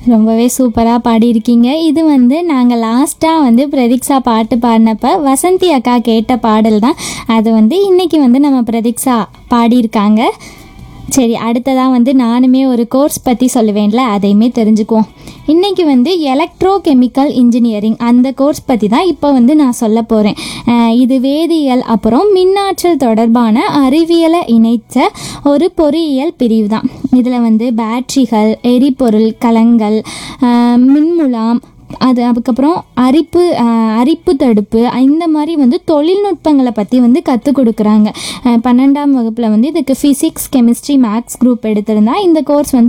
ரொம்பவே சூப்பராக பாடியிருக்கீங்க இது வந்து நாங்கள் லாஸ்ட்டாக வந்து பிரதீக்ஷா பாட்டு பாடினப்ப வசந்தி அக்கா கேட்ட பாடல் தான் அது வந்து இன்னைக்கு வந்து நம்ம பிரதீக்ஷா பாடியிருக்காங்க சரி அடுத்ததாக வந்து நானுமே ஒரு கோர்ஸ் பற்றி சொல்லுவேன்ல அதையுமே தெரிஞ்சுக்குவோம் இன்றைக்கி வந்து எலக்ட்ரோ கெமிக்கல் இன்ஜினியரிங் அந்த கோர்ஸ் பற்றி தான் இப்போ வந்து நான் சொல்ல போகிறேன் இது வேதியியல் அப்புறம் மின்னாற்றல் தொடர்பான அறிவியலை இணைத்த ஒரு பொறியியல் பிரிவு தான் இதில் வந்து பேட்டரிகள் எரிபொருள் கலங்கள் அஹ், மின்முலாம் அது அதுக்கப்புறம் அரிப்பு அஹ், அரிப்பு தடுப்பு இந்த மாதிரி வந்து தொழில்நுட்பங்களை பற்றி வந்து கற்றுக் கொடுக்குறாங்க அஹ், பன்னெண்டாம் வகுப்பில் வந்து இதுக்கு ஃபிசிக்ஸ் கெமிஸ்ட்ரி மேக்ஸ் குரூப் எடுத்திருந்தா இந்த கோர்ஸ் வந்து